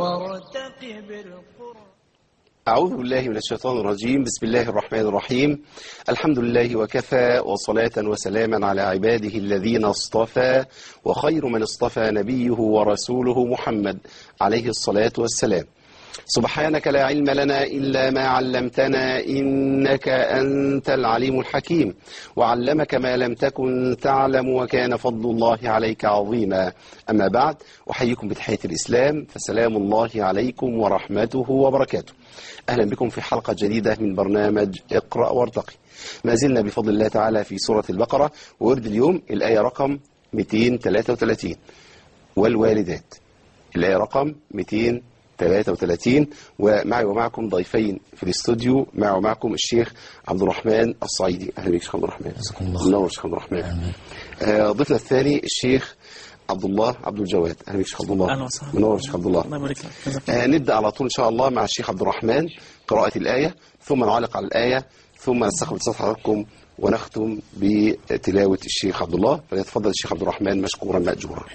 وارتقب القرآن أعوذ بالله من الشيطان الرجيم بسم الله الرحمن الرحيم الحمد لله وكفى وصلاة وسلاما على عباده الذين اصطفى وخير من اصطفى نبيه ورسوله محمد عليه الصلاة والسلام سبحانك لا علم لنا إلا ما علمتنا إنك أنت العليم الحكيم وعلمك ما لم تكن تعلم وكان فضل الله عليك عظيما أما بعد أحييكم بتحية الإسلام فسلام الله عليكم ورحمته وبركاته أهلا بكم في حلقة جديدة من برنامج اقرأ وارتقي ما زلنا بفضل الله تعالى في سورة البقرة وورد اليوم الآية رقم 233 والوالدات الآية رقم 233 ومعي ومعكم ضيفين في الاستوديو معي ومعكم الشيخ عبد الرحمن الصعيدي أهلا بك شيخ عبد الرحمن جزاكم الله منور شيخ عبد الرحمن آه، ضيفنا الثاني الشيخ عبد الله عبد الجواد أهلا بك شيخ عبد الله أهلا وسهلا. منور شيخ عبد الله الله يبارك لك جزاك آه، نبدأ على طول إن شاء الله مع الشيخ عبد الرحمن قراءة الآية ثم نعلق على الآية ثم نستقبل اتصال حضراتكم ونختم بتلاوة الشيخ عبد الله فليتفضل الشيخ عبد الرحمن مشكورا مأجورا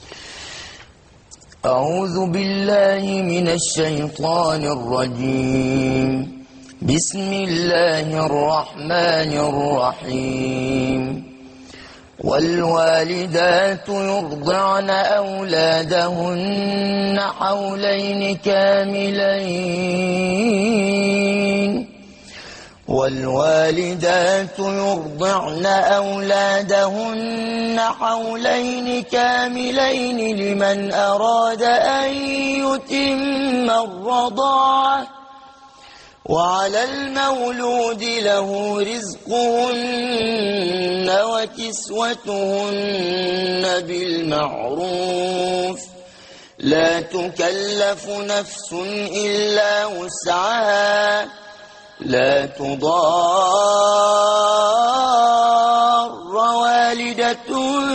أعوذ بالله من الشيطان الرجيم بسم الله الرحمن الرحيم والوالدات يرضعن أولادهن حولين كاملين والوالدات يرضعن أولادهن حولين كاملين لمن أراد أن يتم الرضاعة وعلى المولود له رزقهن وكسوتهن بالمعروف لا تكلف نفس إلا وسعها لا تضار والدة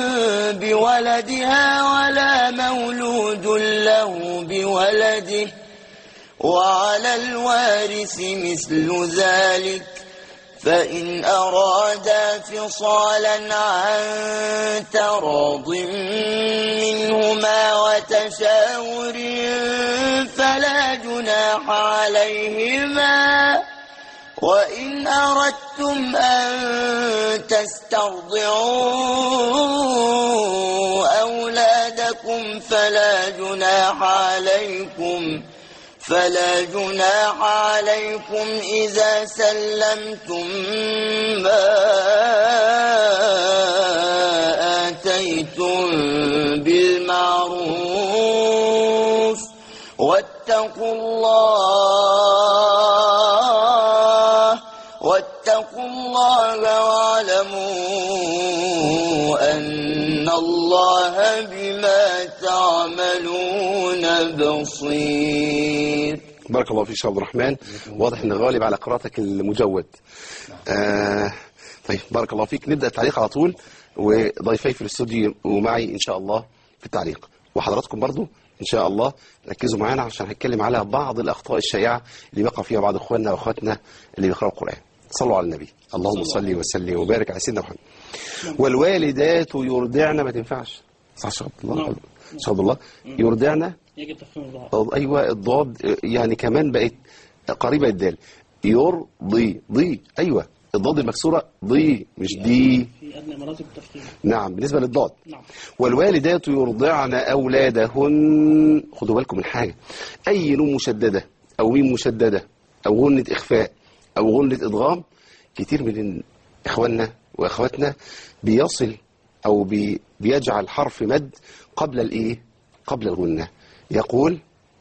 بولدها ولا مولود له بولده وعلى الوارث مثل ذلك فإن أرادا فصالا عن تراض منهما وتشاور فلا جناح عليهما وإن أردتم أن تسترضعوا أولادكم فلا جناح عليكم فلا جناح عليكم إذا سلمتم ما آتيتم بالمعروف واتقوا الله واتقوا الله واعلموا أن الله بما تعملون بصير بارك الله فيك شيخ عبد الرحمن واضح ان غالب على قراءتك المجود آه طيب بارك الله فيك نبدأ التعليق على طول وضيفي في الاستوديو ومعي ان شاء الله في التعليق وحضراتكم برضو ان شاء الله ركزوا معانا عشان هنتكلم على بعض الاخطاء الشائعه اللي بيقع فيها بعض اخواننا واخواتنا اللي بيقراوا القران صلوا على النبي اللهم صل وسلم وبارك على سيدنا محمد والوالدات يرضعن ما تنفعش صح شيخ عبد الله نعم. شيخ عبد الله يرضعن يجب تفخيم الظهر طب ايوه الضاد يعني كمان بقت قريبه الدال يرضي ضي ايوه الضاد المكسوره ضي مش دي في أدنى مراتب التفخيم نعم بالنسبه للضاد نعم والوالدات يرضعن اولادهن خدوا بالكم من حاجه اي نون مشدده او ميم مشدده او غنه اخفاء او غنه ادغام كتير من اخواننا واخواتنا بيصل او بي بيجعل حرف مد قبل الايه قبل الغنه يقول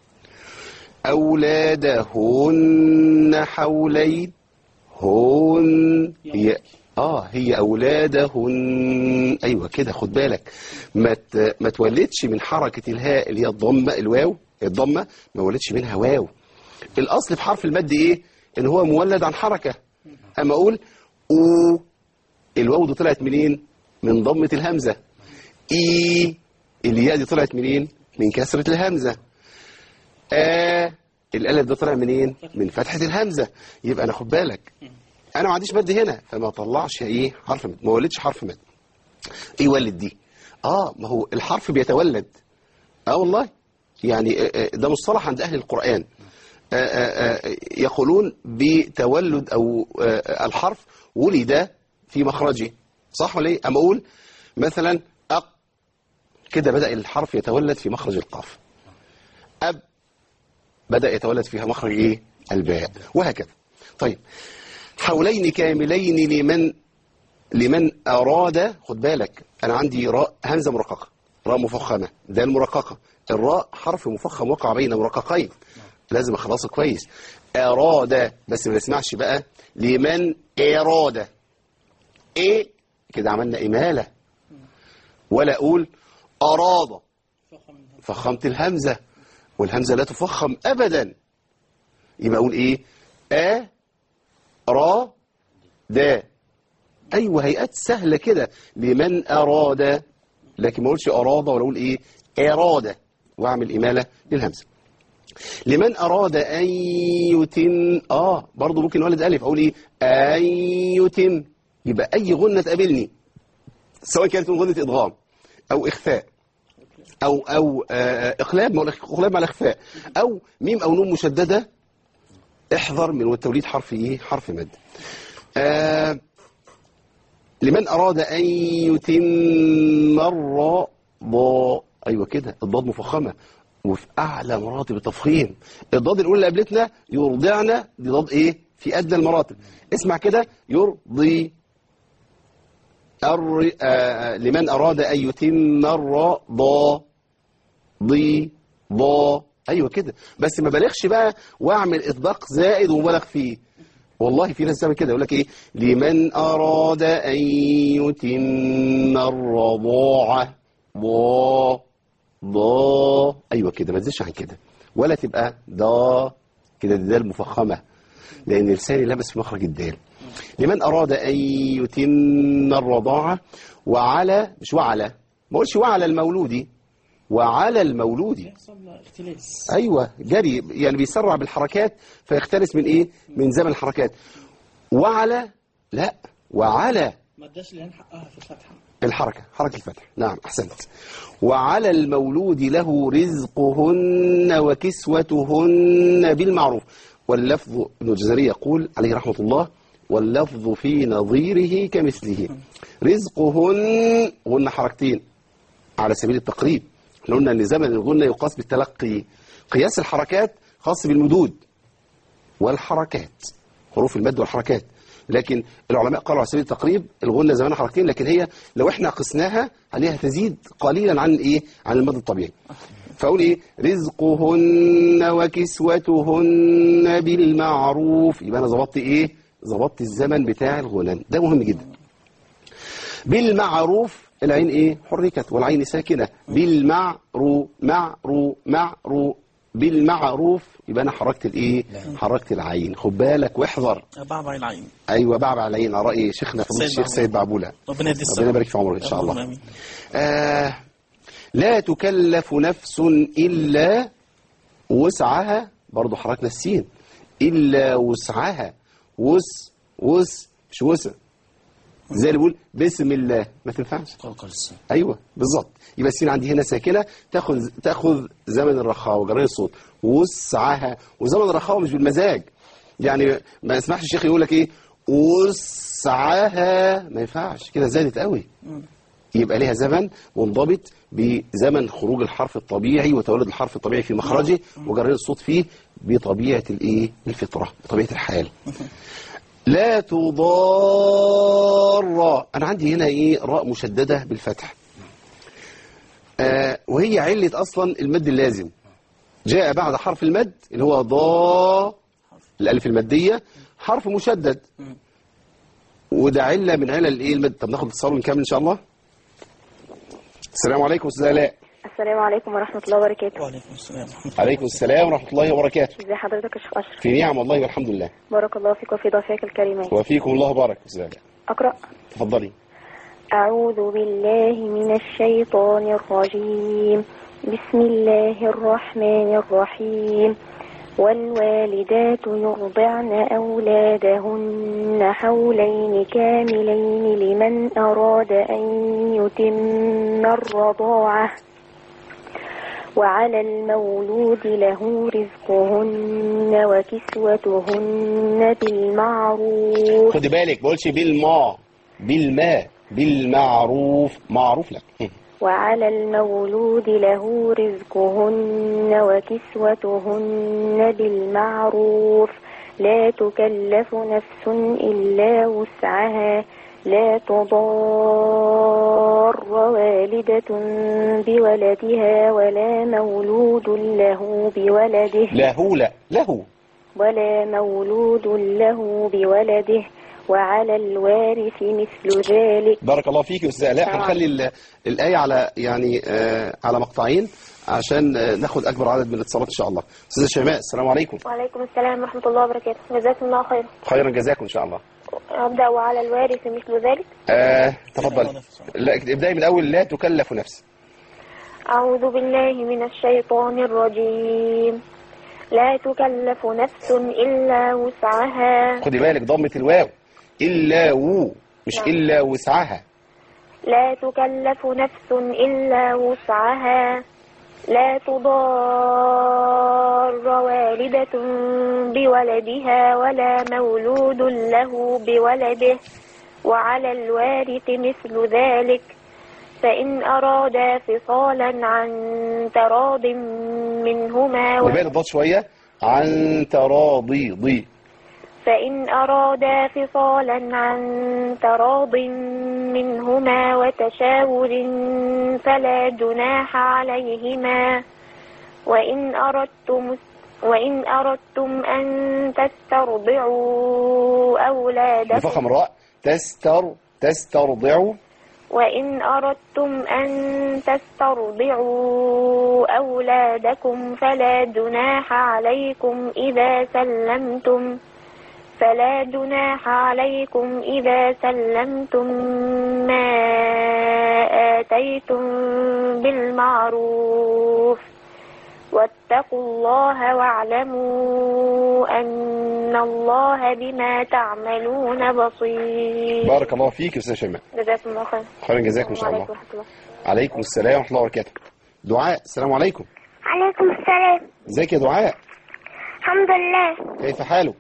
أولادهن حولين هن هي اه هي أولادهن أيوة كده خد بالك ما ت- ما تولدش من حركة الهاء اللي هي الضمة الواو الضمة ما ولدش منها واو الأصل في حرف المد إيه إن هو مولد عن حركة أما أقول أو الواو دي طلعت منين من ضمة الهمزة إي الياء دي طلعت منين من كسرة الهمزة آ الألف ده طلع منين من فتحة الهمزة يبقى أنا خد بالك أنا ما عنديش مد هنا فما طلعش إيه حرف مد ما ولدش حرف مد إيه ولد دي آه ما هو الحرف بيتولد آه والله يعني آه، آه، ده مصطلح عند أهل القرآن آه، آه، آه، يقولون بتولد أو آه، الحرف ولد في مخرجه صح ولا ايه؟ أما أقول مثلا أق كده بدأ الحرف يتولد في مخرج القاف أب بدأ يتولد فيها مخرج ايه؟ الباء وهكذا طيب حولين كاملين لمن لمن أراد خد بالك أنا عندي راء همزة مرققة راء مفخمة ده المرققة الراء حرف مفخم وقع بين مرققين لازم أخلصه كويس أراد بس ما نسمعش بقى لمن أراد إيه كده عملنا إمالة ولا أقول أراد فخم منها. فخمت الهمزة والهمزة لا تفخم أبدا يبقى أقول إيه أ را دا أيوة هيئات سهلة كده لمن أراد لكن ما أقولش أراد ولا أقول إيه إرادة وأعمل إمالة للهمزة لمن أراد أن يتم آه برضو ممكن ولد ألف أقول إيه أن يتم يبقى أي غنة تقابلني سواء كانت من غنة إدغام أو إخفاء أو أو آه، إقلاب ما هو إقلاب على إخفاء أو ميم أو نون مشددة احذر من والتوليد حرف إيه حرف مد آه لمن أراد أن يتم الرضا أيوة كده الضاد مفخمة وفي أعلى مراتب التفخيم الضاد الأولى اللي قابلتنا يرضعنا دي ضاد إيه في أدنى المراتب اسمع كده يرضي الر... آه لمن أراد أن يتم الرضا ضي ضا أيوة كده بس ما بلغش بقى وأعمل إطباق زائد ومبالغ فيه والله في ناس تعمل كده يقول لك ايه لمن اراد ان يتم الرضاعه ضا ضا ايوه كده ما تزيدش عن كده ولا تبقى ضا كده دي دال مفخمه لان لساني لابس في مخرج الدال لمن اراد ان يتم الرضاعه وعلى مش وعلى ما اقولش وعلى المولود وعلى المولود يحصل اختلاس ايوه جري يعني بيسرع بالحركات فيختلس من ايه من زمن الحركات وعلى لا وعلى ما اداش لهن حقها في الفتحة الحركة حركة الفتح نعم أحسنت وعلى المولود له رزقهن وكسوتهن بالمعروف واللفظ ابن الجزري يقول عليه رحمة الله واللفظ في نظيره كمثله رزقهن غن حركتين على سبيل التقريب احنا قلنا ان زمن الغنة يقاس بالتلقي قياس الحركات خاص بالمدود والحركات حروف المد والحركات لكن العلماء قالوا على سبيل التقريب الغنة زمانها حركتين لكن هي لو احنا قسناها عليها تزيد قليلا عن ايه عن المد الطبيعي فاقول ايه رزقهن وكسوتهن بالمعروف يبقى انا ظبطت ايه ظبطت الزمن بتاع الغنن ده مهم جدا بالمعروف العين ايه حركت والعين ساكنه بالمعرو معرو معرو بالمعروف يبقى انا حركت الايه حركت العين خد بالك واحذر بعض العين ايوه بعبع العين على راي شيخنا فضيله سيد الشيخ سيد بعبوله ربنا يدي ربنا يبارك في عمرك ان شاء اللهم الله آمين. آه لا تكلف نفس الا وسعها برضه حركنا السين الا وسعها وس وس مش وسع زي اللي بيقول بسم الله ما تنفعش قلقل السين ايوه بالظبط يبقى السين عندي هنا ساكنه تاخذ تاخذ زمن الرخاوه جرين الصوت وسعها وزمن الرخاوه مش بالمزاج يعني ما يسمحش الشيخ يقول لك ايه وسعها ما ينفعش كده زادت قوي يبقى ليها زمن منضبط بزمن خروج الحرف الطبيعي وتولد الحرف الطبيعي في مخرجه وجرين الصوت فيه بطبيعه الايه الفطره بطبيعه الحال لا تضار انا عندي هنا ايه راء مشدده بالفتح آه وهي علة اصلا المد اللازم جاء بعد حرف المد اللي هو ضا الالف الماديه حرف مشدد وده عله من علل الايه المد طب ناخد اتصال ونكمل ان شاء الله السلام عليكم استاذ الاء السلام عليكم ورحمة الله وبركاته وعليكم السلام ورحمة الله عليكم السلام ورحمه الله وبركاته ازي حضرتك يا شيخ أشرف في نعم والله والحمد لله بارك الله فيك وفي ضيفك الكريمين وفيكم الله بارك استاذ الاء أقرأ تفضلي أعوذ بالله من الشيطان الرجيم بسم الله الرحمن الرحيم والوالدات يرضعن أولادهن حولين كاملين لمن أراد أن يتم الرضاعة وعلى المولود له رزقهن وكسوتهن بالمعروف خدي بالك بقولش بالما بالما بالمعروف معروف لك وعلى المولود له رزقهن وكسوتهن بالمعروف لا تكلف نفس إلا وسعها لا تضار والدة بولدها ولا مولود له بولده له لا له ولا مولود له بولده وعلى الوارث مثل ذلك بارك الله فيك يا استاذ الاء طبعا. هنخلي ال- الايه على يعني آه على مقطعين عشان آه، ناخد اكبر عدد من الاتصالات ان شاء الله استاذه شيماء السلام عليكم وعليكم السلام ورحمة الله وبركاته جزاكم الله خيرا خيرا جزاكم ان شاء الله أبدأ وعلى الوارث مثل ذلك آه تفضل لا ابداي من الاول لا تكلف نفس أعوذ بالله من الشيطان الرجيم لا تكلف نفس إلا وسعها خدي بالك ضمه الواو الا و مش نعم. الا وسعها لا تكلف نفس إلا وسعها لا تضار والدة بولدها ولا مولود له بولده وعلى الوارث مثل ذلك فإن أرادا فصالا عن تراض منهما خدي بالك الضاد شويه عن تراضي ضي فإن أرادا فصالا عن تراض منهما وتشاور فلا جناح عليهما وإن أردتم وإن أردتم أن تسترضعوا أولادكم بفخم راء تستر تسترضع وإن أردتم أن تسترضعوا أولادكم فلا جناح عليكم إذا سلمتم فلا جناح عليكم إذا سلمتم ما آتيتم بالمعروف واتقوا الله واعلموا أن الله بما تعملون بصير بارك الله فيك يا استاذه شيماء جزاكم الله خير خيرا جزاكم ان شاء الله وعليكم ورحمة الله عليكم السلام ورحمه الله وبركاته دعاء السلام عليكم عليكم السلام ازيك يا دعاء الحمد لله كيف حالك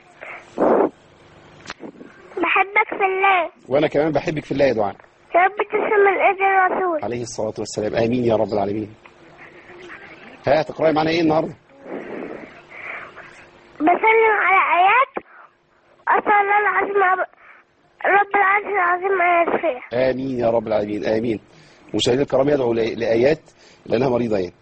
بحبك في الله وانا كمان بحبك في الله يا دعاء يا رب تسلم الأجر الرسول عليه الصلاه والسلام امين يا رب العالمين ها تقراي معانا ايه النهارده بسلم على آيات أسأل الله العظيم رب- رب العرش العظيم أن يشفيها امين يا رب العالمين امين مشاهدينا الكرام يدعو لآ- لايات لانها مريضه يعني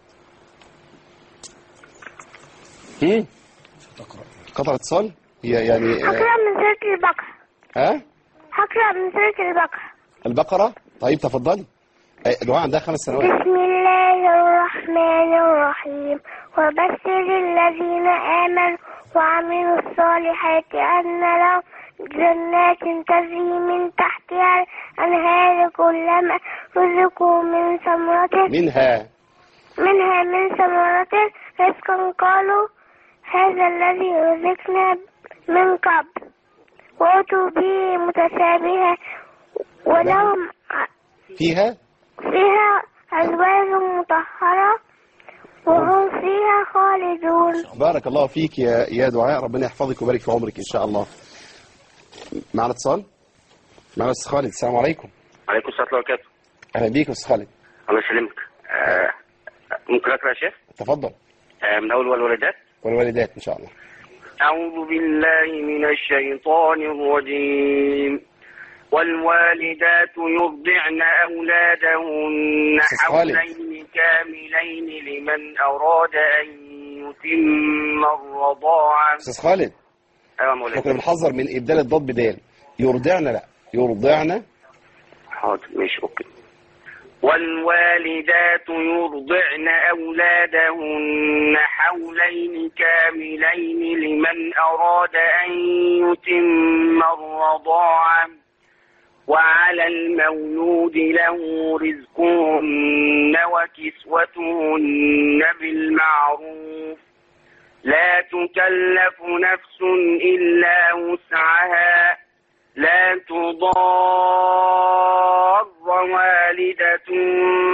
هم؟ تقرأ قطع اتصال هي يعني آه، هقرأ من سورة البقرة ها هقرأ من سورة البقرة البقره طيب تفضلي آه، دعاء عندها خمس سنوات بسم الله الرحمن الرحيم وبشر الذين آمنوا وعملوا الصالحات أن لهم جنات تجري من تحتها الأنهار كلما رزقوا من ثمرة منها منها من ثمرة رزقا قالوا هذا الذي رزقنا من قبل وأتوا به متشابها ولهم ع- فيها فيها أزواج مطهرة وهم فيها خالدون بارك الله فيك يا يا دعاء ربنا يحفظك ويبارك في عمرك ان شاء الله معنا اتصال معنا استاذ خالد السلام عليكم عليكم السلام ورحمة الله وبركاته اهلا بيك يا استاذ خالد الله يسلمك آه، ممكن أقرأ يا شيخ تفضل آه، من أول والولدات والوالدات ان شاء الله أعوذ بالله من الشيطان الرجيم والوالدات يرضعن أولادهن أستاذ خالد. حولين كاملين لمن أراد أن يتم الرضاعة استاذ خالد أيوة احنا كنا مولانا بنحذر من ابدال الضاد بدال يرضعن لا يرضعن حاضر ماشي أوكي والوالدات يرضعن أولادهن حولين كاملين لمن أراد أن يتم الرضاعة وعلى المولود له رزقهن وكسوتهن بالمعروف لا تكلف نفس إلا وسعها لا تضار والدة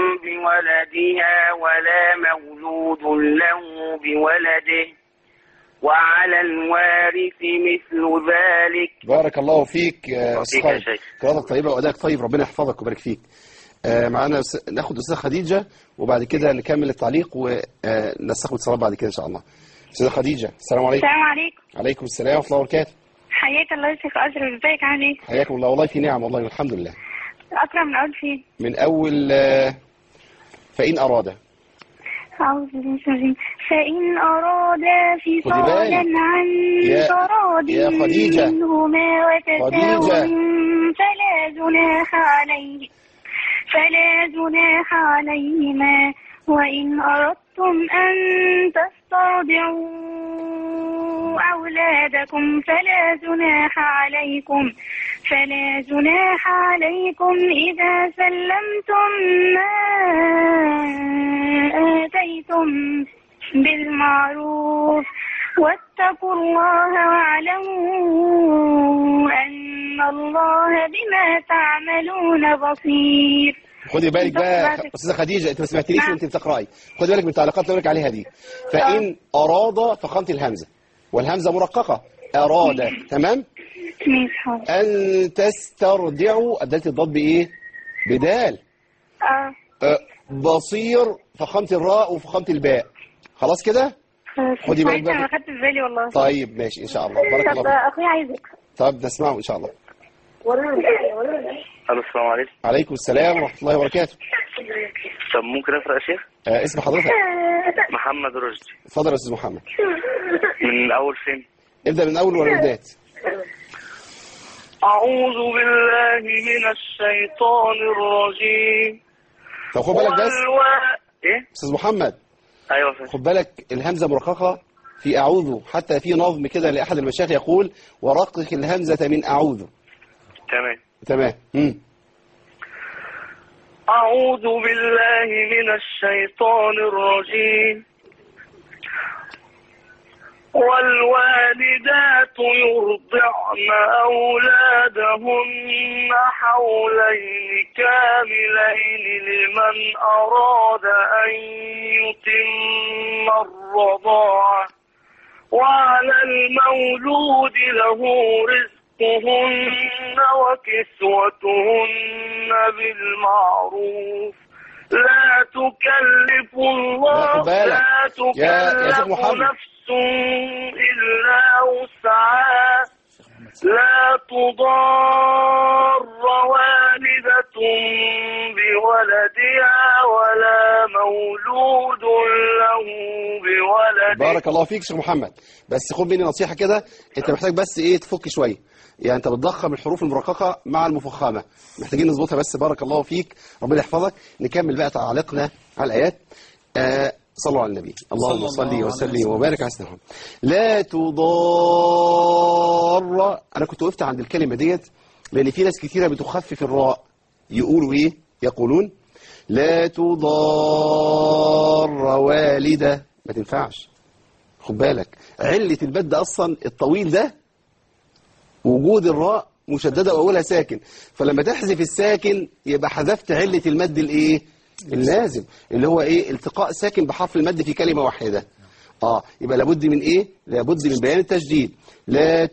بولدها ولا مولود له بولده وعلى الوارث مثل ذلك بارك الله فيك يا أستاذ فيك يا خالد شيخ. قراءتك طيبة وأدائك طيب ربنا يحفظك ويبارك فيك آه، معانا س- ناخد أستاذة خديجة وبعد كده نكمل التعليق ونستقبل اتصالات بعد كده إن شاء الله أستاذة خديجة السلام عليكم السلام عليكم عليكم السلام ورحمة الله وبركاته حياك الله يا شيخ أشرف ازيك عامل ايه؟ حياكم الله والله في نعم والله والحمد لله أقرأ من أول فين؟ من أول آه، فإن أراد أعوذ بالله من الشيطان الرجيم. فإن أرادا فصالا بالك. عن يا- تراض يا خديجة. منهما وتساوم خديجة. فلا جناح عليه فلا جناح عليهما وإن أردتم أن تسترضعوا أولادكم فلا جناح عليكم فلا جناح عليكم إذا سلمتم ما آتيتم بالمعروف واتقوا الله واعلموا أن الله بما تعملون بصير خدي بالك بقى بالظبط. أستاذة خديجة أنت ما سمعتنيش نعم. وأنت بتقرأي خدي بالك من التعليقات اللي بقولك عليها دي فإن أراد فخامة الهمزة والهمزة مرققة أراد تمام ماشي حاضر أن تسترضعوا أدلت الضاد بإيه بدال اه أه، بصير فخامة الراء وفخامة الباء خلاص كده خلاص. خدي بالك معلش انا بقى. ما خدتش بالي والله طيب ماشي إن شاء الله بارك الله طب فيك اخويا عايزك طب نسمعه إن شاء الله الو السلام عليكم عليكم السلام ورحمة الله وبركاته طب ممكن اقرا يا شيخ أه، اسم حضرتك محمد رشدي اتفضل يا أستاذ محمد من اول فين ابدأ من أول والردات اعوذ بالله من الشيطان الرجيم طب خد بالك بس والوا- ايه أستاذ محمد ايوه فين خد بالك الهمزة مرققة في أعوذ حتى في نظم كده لأحد المشايخ يقول ورقق الهمزة من أعوذ تمام تمام مم. أعوذ بالله من الشيطان الرجيم والوالدات يرضعن أولادهن حولين كاملين لمن أراد أن يتم الرضاعة وعلى المولود له رزقهن وكسوتهن بالمعروف لا تكلف الله خد بالك. لا يا- يا شيخ تكلف محمد. نفس إلا وسعها لا تضار والدة بولدها ولا مولود له بولده بارك الله فيك شيخ محمد بس خد مني نصيحة كده انت محتاج بس ايه تفك شوية يعني انت بتضخم الحروف المرققة مع المفخمة محتاجين نظبطها بس بارك الله فيك ربنا يحفظك نكمل بقى تعليقنا على الآيات آه صلوا على النبي اللهم صلى الله صل عليه وسلم وسلم. وبارك على سيدنا محمد لا تضار انا كنت وقفت عند الكلمة ديت لان في ناس كتيرة بتخفف الراء يقولوا ايه يقولون لا تضار والدة ما تنفعش خد بالك علة المد أصلا الطويل ده وجود الراء مشددة وأولها ساكن فلما تحذف الساكن يبقى حذفت علة المد الإيه اللازم اللي هو إيه التقاء ساكن بحرف المد في كلمة واحدة آه يبقى لابد من إيه لابد من بيان التشديد لا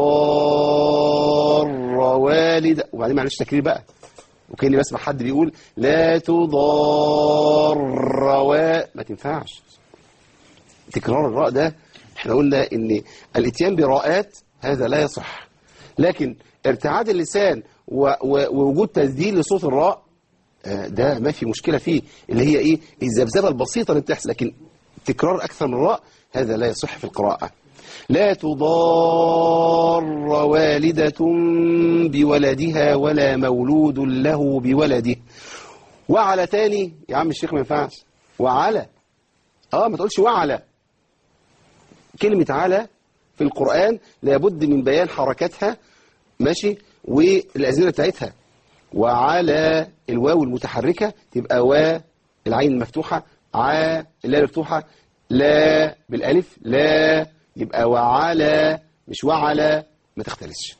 تضار والدة وبعدين معلش تكرير بقى وكأني بسمع حد بيقول لا تضار و ما تنفعش تكرار الراء ده احنا قلنا ان الاتيان براءات هذا لا يصح لكن ارتعاد اللسان و و ووجود تسديد لصوت الراء آه، ده ما في مشكلة فيه اللي هي ايه الذبذبة البسيطة اللي بتحصل لكن تكرار اكثر من راء هذا لا يصح في القراءة لا تضار والدة بولدها ولا مولود له بولده وعلى تاني يا عم الشيخ ما ينفعش وعلى اه ما تقولش وعلى كلمة على في القرآن لابد من بيان حركاتها ماشي والأزمنة بتاعتها وعلى الواو المتحركة تبقى و العين المفتوحة ع اللام مفتوحة لا بالألف لا يبقى وعلى مش وعلى ما تختلسش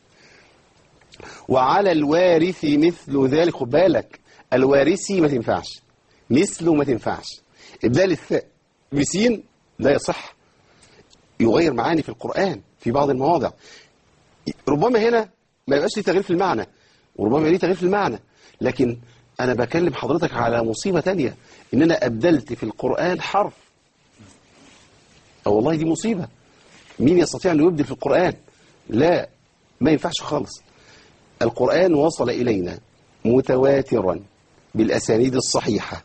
وعلى الوارث مثل ذلك خد بالك الوارثي ما تنفعش مثله ما تنفعش ابدال الثاء بسين لا يصح يغير معاني في القرآن في بعض المواضع ربما هنا ما يبقاش ليه تغيير في المعنى وربما يبقى ليه تغيير في المعنى لكن أنا بكلم حضرتك على مصيبة تانية إن أنا أبدلت في القرآن حرف أو والله دي مصيبة مين يستطيع أن يبدل في القرآن لا ما ينفعش خالص القرآن وصل إلينا متواترا بالأسانيد الصحيحة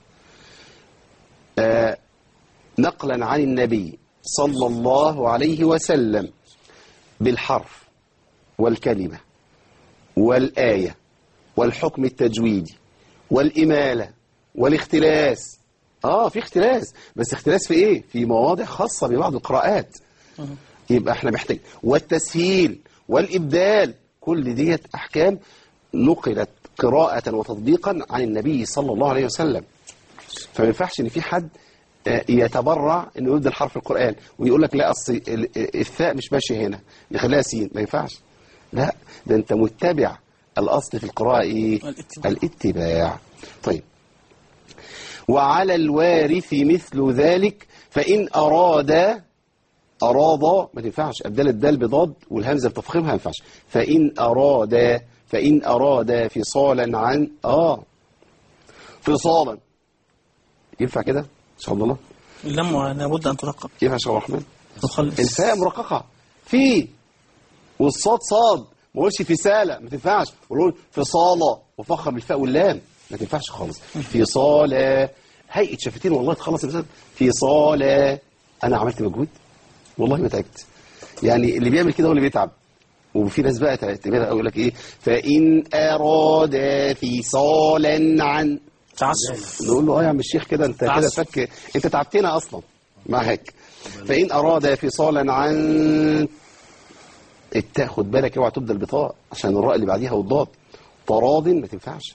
آه نقلا عن النبي صلى الله عليه وسلم بالحرف والكلمة والآية والحكم التجويدي والإمالة والاختلاس آه في اختلاس بس اختلاس في إيه؟ في مواضع خاصة ببعض القراءات يبقى احنا محتاج والتسهيل والإبدال كل ديت أحكام نقلت قراءة وتطبيقا عن النبي صلى الله عليه وسلم فما ينفعش ان في حد آه، يتبرع انه يبدل حرف القرآن ويقول لك لا اصل ال- الثاء مش ماشي هنا نخليها سين ما ينفعش لا ده انت متبع الاصل في القراءة ايه الاتباع. الاتباع طيب وعلى الوارث مثل ذلك فإن أراد أراد ما تنفعش أبدال الدال بضاد والهمزة بتفخيمها ما ينفعش فإن أراد فإن أراد فصالا عن آه فصالا ينفع كده إن شاء الله اللام لابد أن ترقب ينفع يا شيخ الرحمن نخلص الفاء مرققة في والصاد صاد ما قولش في سالة ما تنفعش قول في صالة وفخم الفاء واللام ما تنفعش خالص في صالة هيئة شفتين والله تخلص المثال في صالة أنا عملت مجهود والله ما تعبت يعني اللي بيعمل كده هو اللي بيتعب وفي ناس بقى تعتبرها يقول لك ايه فإن أراد فصالا عن تعسف نقول له اه يا عم الشيخ كده انت كده تعسف. فك انت تعبتنا اصلا معاك فان اراد فصالا عن التاء خد بالك اوعى تبدل بطاء عشان الراء اللي بعديها والضاد تراض ما تنفعش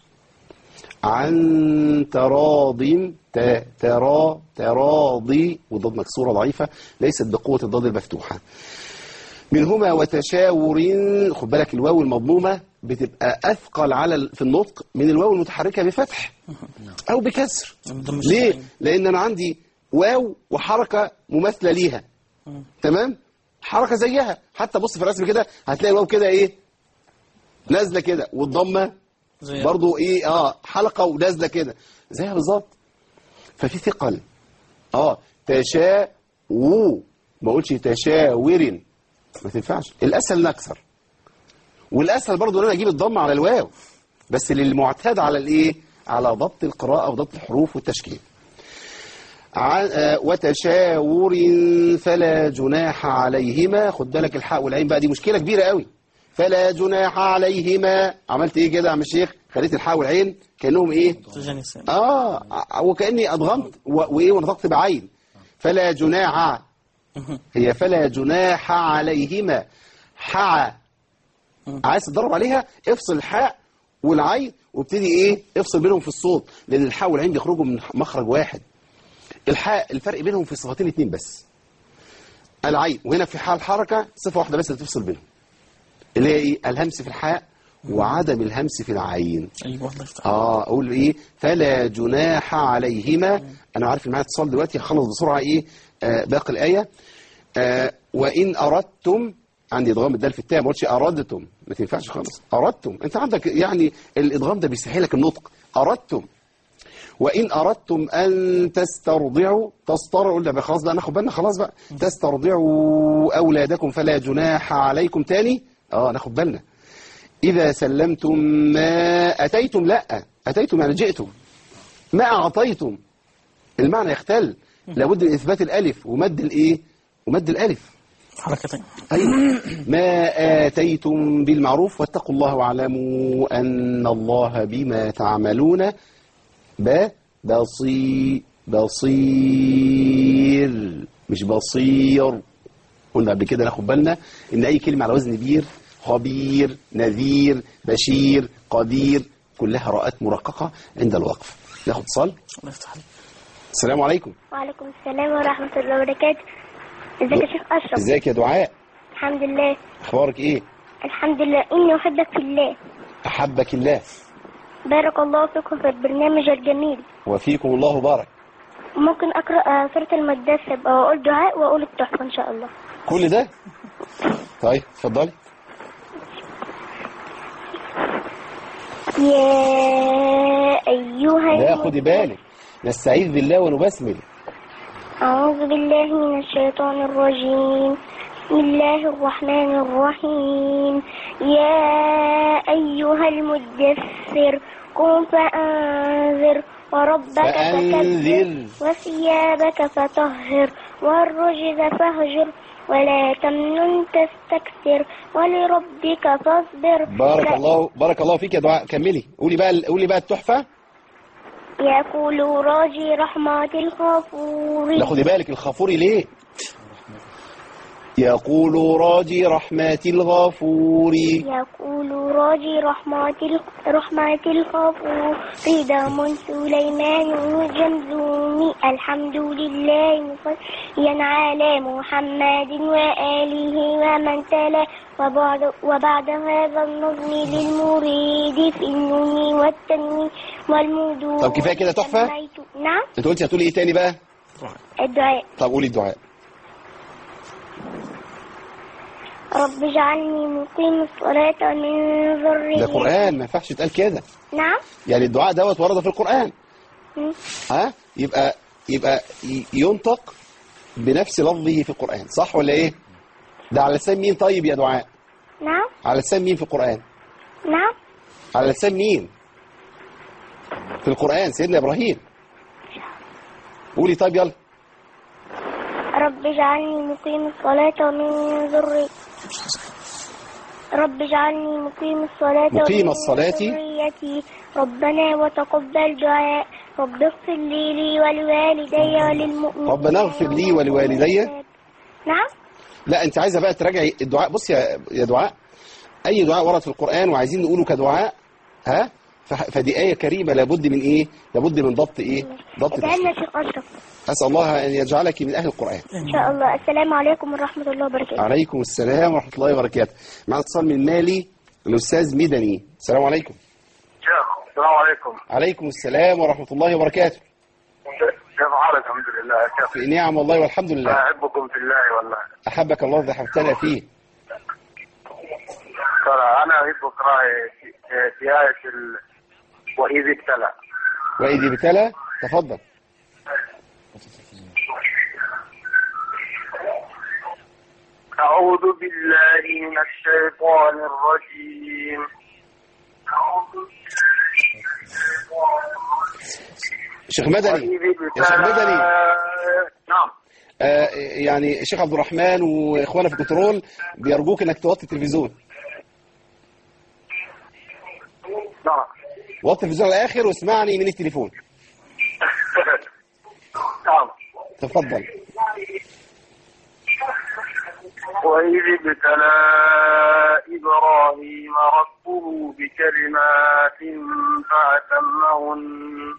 عن تراض ت- ترا تراضي والضاد مكسوره ضعيفه ليست بقوه الضاد المفتوحه منهما وتشاور خد بالك الواو المضمومه بتبقى اثقل على ال- في النطق من الواو المتحركه بفتح او بكسر ضم ليه الشفتين. لان انا عندي واو وحركه مماثله ليها تمام حركه زيها حتى بص في الرسم كده هتلاقي الواو كده ايه نازله كده والضمه زي برضو ايه اه حلقه ونازله كده زيها بالظبط ففي ثقل اه تشا و ما اقولش تشاور ما تنفعش الاسهل نكسر والاسهل برضو ان انا اجيب الضمه على الواو بس للمعتاد على الايه على ضبط القراءه وضبط الحروف والتشكيل عن آه، وتشاور فلا جناح عليهما خد بالك الحاء والعين بقى دي مشكله كبيره قوي فلا جناح عليهما عملت ايه كده يا عم الشيخ خليت الحاء والعين كانهم ايه تجاني السام اه ع- وكاني ادغمت و- وايه ونطقت بعين فلا جناح هي فلا جناح عليهما حع عايز تدرب عليها افصل الحاء والعين وابتدي ايه افصل بينهم في الصوت لان الحاء والعين بيخرجوا من مخرج واحد الحاء الفرق بينهم في صفتين اتنين بس العين وهنا في حال حركة صفة واحدة بس اللي تفصل بينهم اللي هي ايه الهمس في الحاء وعدم الهمس في العين ايوه الله يفتح اه اقول ايه فلا جناح عليهما انا عارف ان معايا اتصال دلوقتي هخلص بسرعه ايه آه باقي الايه آه وان اردتم عندي ادغام الدال في التاء ما قلتش اردتم ما تنفعش خالص اردتم انت عندك يعني الادغام ده بيسهل لك النطق اردتم وإن أردتم أن تسترضعوا تسترضعوا قلنا بقى خلاص بقى ناخد بالنا خلاص بقى تسترضعوا أولادكم فلا جناح عليكم تاني اه ناخد بالنا إذا سلمتم ما أتيتم لا أتيتم يعني جئتم ما أعطيتم المعنى يختل لابد من إثبات الألف ومد الإيه ومد الألف حركتين أيوة. ما آتيتم بالمعروف واتقوا الله واعلموا أن الله بما تعملون ب بصي بصير مش بصير قلنا قبل كده ناخد بالنا ان اي كلمه على وزن بير خبير نذير بشير قدير كلها راءات مرققه عند الوقف ناخد اتصال الله يفتح عليك السلام عليكم وعليكم السلام ورحمة الله وبركاته ازيك يا شيخ أشرف ازيك يا دعاء الحمد لله اخبارك ايه الحمد لله إني أحبك في الله احبك الله بارك الله فيكم في البرنامج الجميل وفيكم الله بارك ممكن أقرأ آه، سورة المدثر أو أقول دعاء وأقول التحفة إن شاء الله كل ده طيب اتفضلي يا أيها لا الم- خدي بالك نستعيذ بالله ونبسمل أعوذ بالله من الشيطان الرجيم بسم الله الرحمن الرحيم يا أيها المدثر قم فأنذر وربك فأنذر. فكبر وثيابك فطهر والرجز فاهجر ولا تمنن تستكثر ولربك فاصبر بارك لا- الله بارك الله فيك يا دعاء كملي قولي بقى قولي بقى التحفة يقول راجي رحمة الغفور لا خدي بالك الخافوري ليه يقول راجي رحمة الغفور يقول راجي رحمة ال- رحمة الغفور قدام سليمان جمزومي الحمد لله مصليا على محمد وآله ومن تلا وبعد, وبعد هذا النظم للمريد في النون والتنوين والمدود طب كفاية كده تحفة؟ سميت- نعم انت قلتي هتقولي ايه تاني بقى الدعاء طب قولي الدعاء رب اجعلني مقيم الصلاة من ذريتي ده قرآن ما ينفعش يتقال كده نعم يعني الدعاء دوت ورد في القرآن مم. ها يبقى يبقى ي- ينطق بنفس لفظه في القرآن صح ولا ايه ده على لسان مين طيب يا دعاء نعم على لسان مين في القرآن نعم على لسان مين في القرآن سيدنا إبراهيم قولي طيب يلا رب اجعلني مقيم الصلاة ومن ذريتي رب اجعلني مقيم الصلاة مقيم ومن الصلاة. ذريتي ربنا وتقبل دعاء رب اغفر لي لي ولوالدي وللمؤمنين ربنا اغفر لي ولوالدي. نعم لا انت عايزه بقى تراجعي الدعاء بص يا يا دعاء اي دعاء ورد في القرآن وعايزين نقوله كدعاء ها ف- فدي آية كريمة لابد من ايه لابد من ضبط ايه ضبط اتعلم تفسير. شيخ أشرف أسأل الله أن يجعلك من أهل القرآن إن شاء الله السلام عليكم ورحمة الله وبركاته عليكم السلام ورحمة الله وبركاته معنا اتصال من مالي الأستاذ مدني السلام عليكم شيخ السلام عليكم عليكم السلام ورحمة الله وبركاته كيف حالك الحمد لله يا شيخ في نعم والله والحمد لله أحبكم في الله والله أحبك الله إذا حبتنا فيه ترى أنا أحب أقرأ في- في آية ال... وإذ ابتلى وإذ ابتلى تفضل أعوذ بالله من الشيطان الرجيم شيخ مدني وإذ يا شيخ ابتلى مدني نعم آه يعني الشيخ عبد الرحمن وإخوانا في الكنترول بيرجوك إنك توطي التلفزيون نعم وطي التلفزيون على الآخر واسمعني من التليفون نعم تفضل وإذ ابتلى إبراهيم ربه بكلمات فأتمهن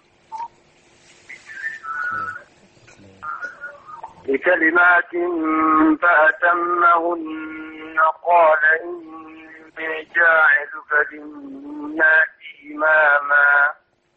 بكلمات فأتمهن قال إني جاعلك للناس إماما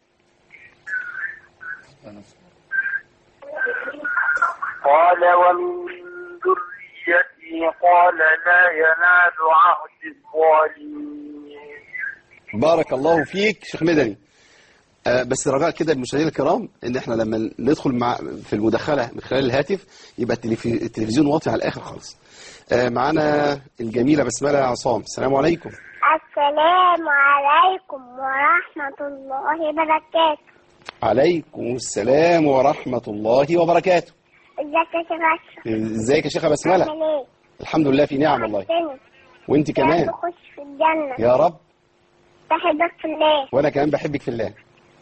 قال ومن ذريتي قال لا ينال عهد الظالمين بارك الله فيك شيخ مدني آه، بس رجاء كده المشاهدين الكرام ان احنا لما ندخل مع في المداخله من خلال الهاتف يبقى التلف- التلفزيون واطي على الاخر خالص آه، معانا الجميله بسمله عصام السلام عليكم السلام عليكم ورحمة الله وبركاته عليكم السلام ورحمه الله وبركاته ازيك يا شيخ أشرف ازيك يا شيخه بسمله عامل ايه؟ الحمد لله في نعم والله وحشتني. وانت كمان تخش في الجنة يا رب بحبك في الله وانا كمان بحبك في الله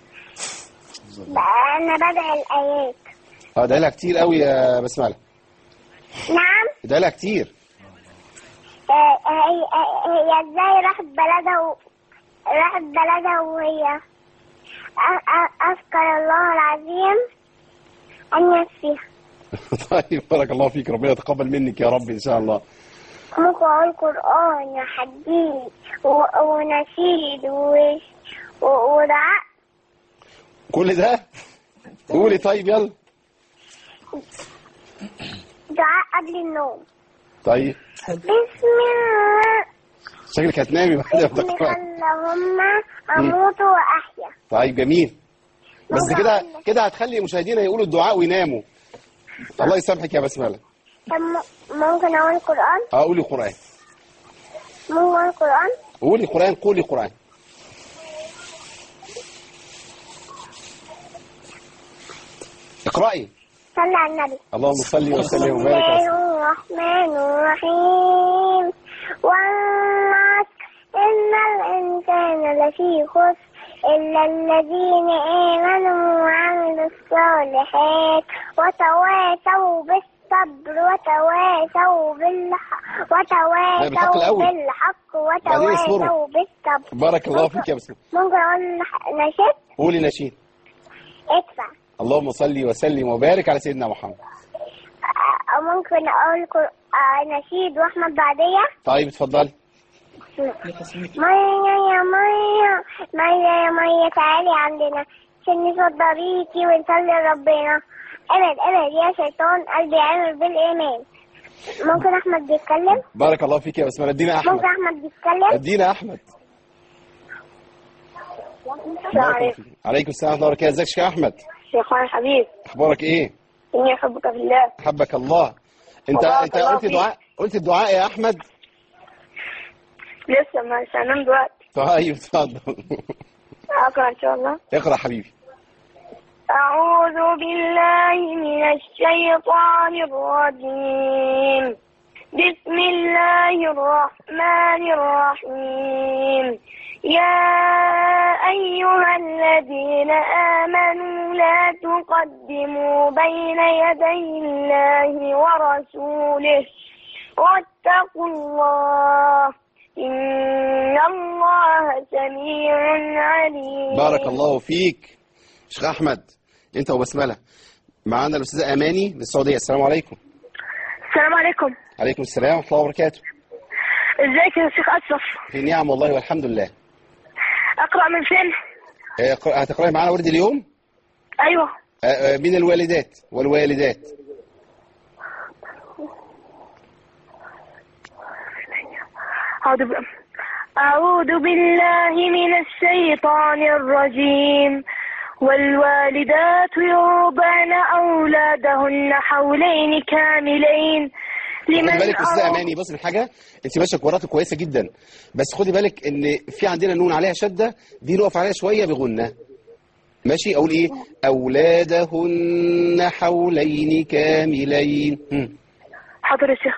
بقى أنا بدعي الآيات اه ده لها كتير قوي يا بسمله نعم ده لها كتير آه، هي هي ازاي راحت بلدها و... راحت بلدها وهي أ- أ- أذكر الله العظيم أن يكفيها طيب بارك الله فيك ربنا يتقبل منك يا رب ان شاء الله مقرأ القرآن وحديث و- ونشيد و... و- ودعاء كل ده قولي طيب يلا دعاء قبل النوم طيب بسم الله شكلك هتنامي بعد ما بسم تقرأي اللهم أموت وأحيا طيب جميل بس كده كده هتخلي مشاهدينا يقولوا الدعاء ويناموا الله يسامحك يا بسمله طب م- ممكن أقول القرآن اه قولي قران ممكن أقول القرآن قولي قران قولي قران اقرأي صلى على النبي اللهم صل وسلم بسم وبارك على الله الرحمن الرحيم والعصر إن الإنسان لفي خسر إلا الذين آمنوا وعملوا الصالحات وتواصوا بالصبر وتواصوا بالحق لا، بالحق وتواصوا الأول. بالحق بعدين اصبروا. وتواصوا بالصبر بارك الله فيك يا بسمله ممكن أقول نشيد قولي نشيد ادفع اللهم صل وسلم وبارك على سيدنا محمد أو ممكن أقول قر- آه، نشيد وأحمد بعدية طيب اتفضلي مية يا مية مية يا مية تعالي عندنا عشان نصدريكي ونصلي لربنا ابعد ابعد يا شيطان قلبي عامر بالإيمان ممكن أحمد بيتكلم بارك الله فيك يا بسمله ادينا احمد ممكن أحمد بيتكلم ادينا احمد السلام بارك الله فيك. عليكم السلام ورحمه الله وبركاته ازيك يا شيخ احمد شيخنا الحبيب اخبارك ايه إني أحبك في الله حبك الله انت بارك انت الله قلت فيك. دعاء قلت الدعاء يا احمد لسه مش هنام دلوقتي طيب اتفضل أقرأ إن شاء الله اقرا حبيبي أعوذ بالله من الشيطان الرجيم بسم الله الرحمن الرحيم يا أيها الذين آمنوا لا تقدموا بين يدي الله ورسوله واتقوا الله إن الله سميع عليم بارك الله فيك شيخ احمد انت وبسمله معانا الاستاذه اماني من السعوديه السلام عليكم السلام عليكم عليكم السلام ورحمه الله وبركاته ازيك يا شيخ اشرف في نعم والله والحمد لله اقرا من فين آه، اقرأ- هتقراي معانا ورد اليوم ايوه آه، آه، من الوالدات والوالدات أعوذ ب... أعوذ بالله من الشيطان الرجيم والوالدات يرضعن أولادهن حولين كاملين خدي لمن بالك استاذه أراد- اماني بص من حاجه انت ماشيه كوراتك كويسه جدا بس خدي بالك ان في عندنا نون عليها شده دي نقف عليها شويه بغنه ماشي اقول ايه اولادهن حولين كاملين هم. حاضر يا شيخ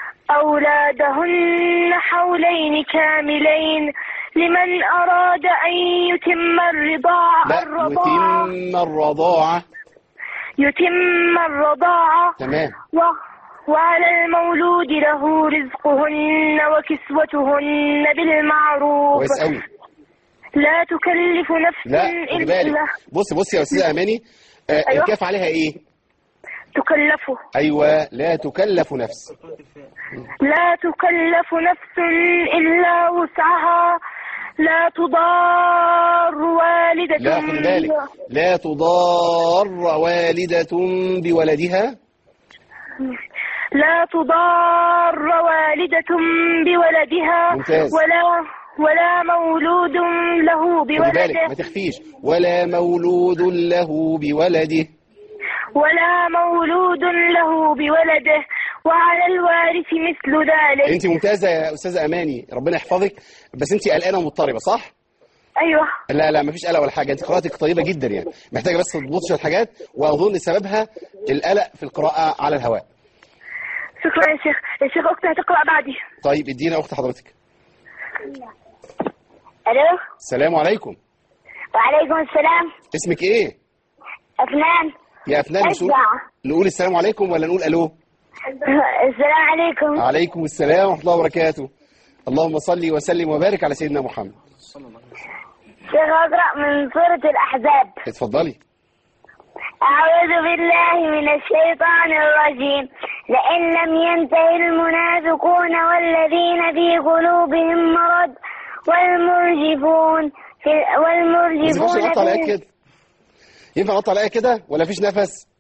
أولادهن حولين كاملين لمن أراد أن يتم الرضاعة لا الرضاعة يتم الرضاعه يتم الرضاعة تمام و... وعلى المولود له رزقهن وكسوتهن بالمعروف كويس قوي لا تكلف نفس لا خدي بالك إلا بص بص يا استاذه اماني آه أيوة. الكاف عليها ايه تكلفه ايوه لا تكلف نفس لا تكلف نفس إلا وسعها لا تضار والدة لا خدي بالك لا تضار والدة بولدها لا تضار والدة بولدها ممتاز. ولا ولا مولود له خدي بالك ما بولده تخفيش ولا مولود له بولده ولا مولود له بولده وعلى الوارث مثل ذلك انت ممتازه يا استاذه اماني ربنا يحفظك بس انت قلقانه ومضطربه صح أيوه لا لا مفيش قلق ولا حاجه انت قراءتك طيبه جدا يعني محتاجه بس تضبطي شويه حاجات واظن سببها القلق في القراءه على الهواء شكرا يا شيخ يا شيخ أختي هتقرأ بعدي طيب ادينا اخت حضرتك ألو السلام عليكم وعليكم السلام اسمك ايه أفنان يا افنان مش نقول, أسمع نقول السلام عليكم ولا نقول الو السلام عليكم عليكم السلام ورحمه الله وبركاته اللهم صل وسلم وبارك على سيدنا محمد شيخ أقرأ من سورة الأحزاب اتفضلي أعوذ بالله من الشيطان الرجيم لئن لم ينتهي المنافقون والذين في قلوبهم مرض والمرجفون في بس ينفعش والمرجفون نقطع الآية بال- كده ينفع نقطع الآية كده ولا فيش نفس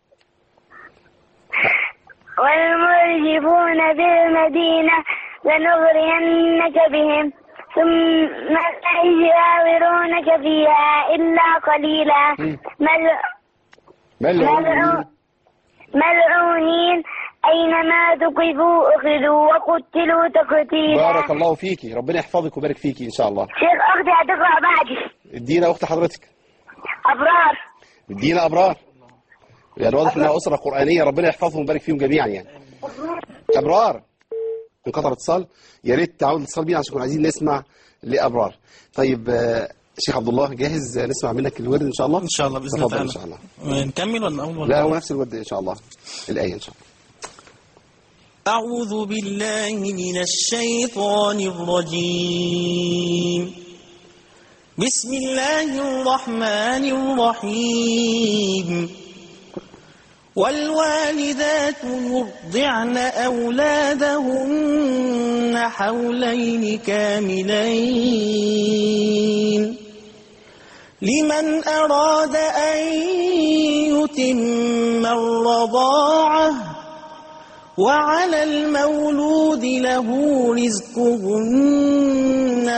والمرجفون بالمدينة لنغرينك بهم ثم لا يجاورونك فيها إلا قليلا مل- ملعون ملعونين أينما ثقفوا أخذوا وقتلوا تقتيلا بارك الله فيكي ربنا يحفظك ويبارك فيكي إن شاء الله شيخ أختي هتقرأ بعدي ادينا أخت حضرتك أبرار ادينا أبرار يعني واضح إنها أسرة قرآنية ربنا يحفظهم ويبارك فيهم جميعا يعني أبرار انقطع الاتصال يا ريت تعود الاتصال بينا عشان كنا عايزين نسمع لأبرار طيب آه، شيخ عبد الله جاهز نسمع منك الورد إن شاء الله إن شاء الله بإذن تفضل الله إن شاء الله نكمل ولا أول ولا لا هو نفس الورد إن شاء الله الآية إن شاء الله أعوذ بالله من الشيطان الرجيم بسم الله الرحمن الرحيم والوالدات يرضعن أولادهن حولين كاملين لمن أراد أن يتم الرضاعة وعلى المولود له رزقهن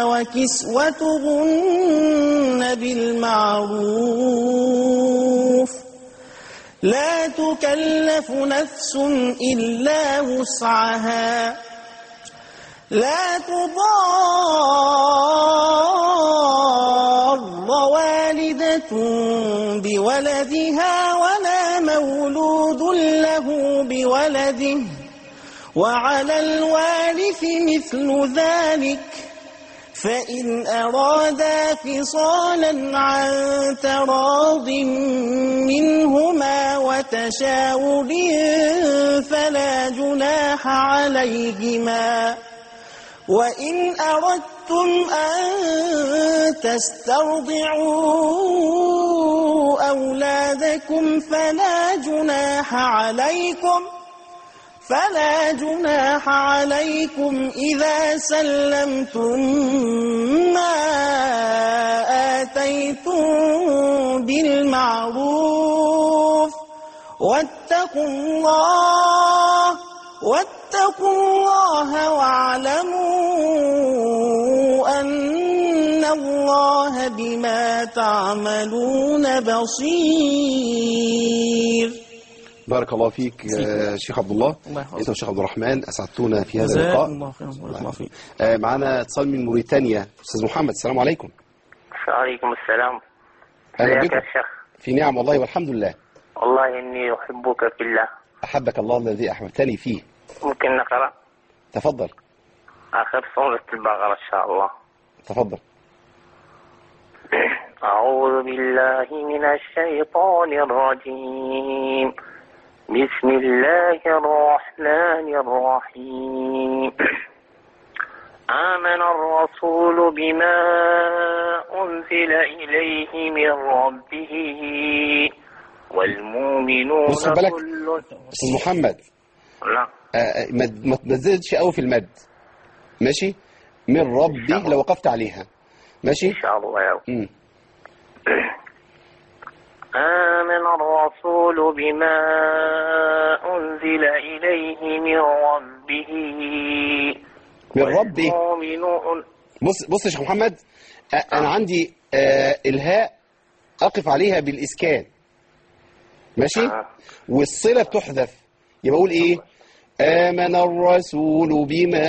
وكسوتهن بالمعروف لا تكلف نفس إلا وسعها لا تضار والدة بولدها ولا مولود له بولده وعلى الوارث مثل ذلك فإن أرادا فصالا عن تراض منهما وتشاور فلا جناح عليهما وإن أردتم أن تسترضعوا أولادكم فلا جناح عليكم فلا جناح عليكم إذا سلمتم ما آتيتم بالمعروف واتقوا الله واتقوا الله واعلموا أن الله بما تعملون بصير بارك الله فيك آه، شيخ عبد الله الله يحفظك. انت والشيخ عبد الرحمن اسعدتونا في هذا جزاكم اللقاء الله خيرا بارك الله فيك آه، معنا اتصال من موريتانيا استاذ محمد السلام عليكم وعليكم السلام اهلا ازيك بكم يا شيخ في نعم والله والحمد لله والله إني أحبك في الله احبك الله الذي احببتني فيه ممكن نقرأ تفضل آخر سورة البقرة إن شاء الله تفضل أعوذ بالله من الشيطان الرجيم بسم الله الرحمن الرحيم آمن الرسول بما أنزل إليه من ربه والمؤمنون بص خد بالك. كل استاذ محمد لا آه، آه، ما ما تنزلش قوي في المد ماشي من ربي لو وقفت عليها ماشي إن شاء الله يا رب. مم. آمن الرسول بما أنزل إليه من ربه من ربي والمؤمنون بص بص يا شيخ محمد آه، انا عندي آه، الهاء اقف عليها بالاسكان ماشي آه. والصله بتحذف يبقى اقول ايه آمن الرسول بما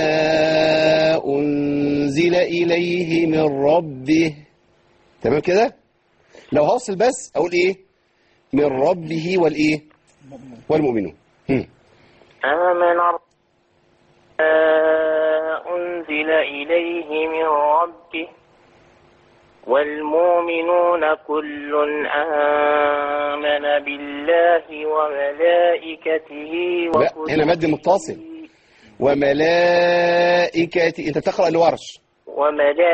أنزل إليه من ربه تمام كده لو هوصل بس أقول إيه من ربه والإيه والمؤمنون هم. آمن الر- ما أنزل إليه من ربه والمؤمنون كل آمن بالله وملائكته لا هنا مد متصل وملائكة أنت بتقرأ لورش وملائكته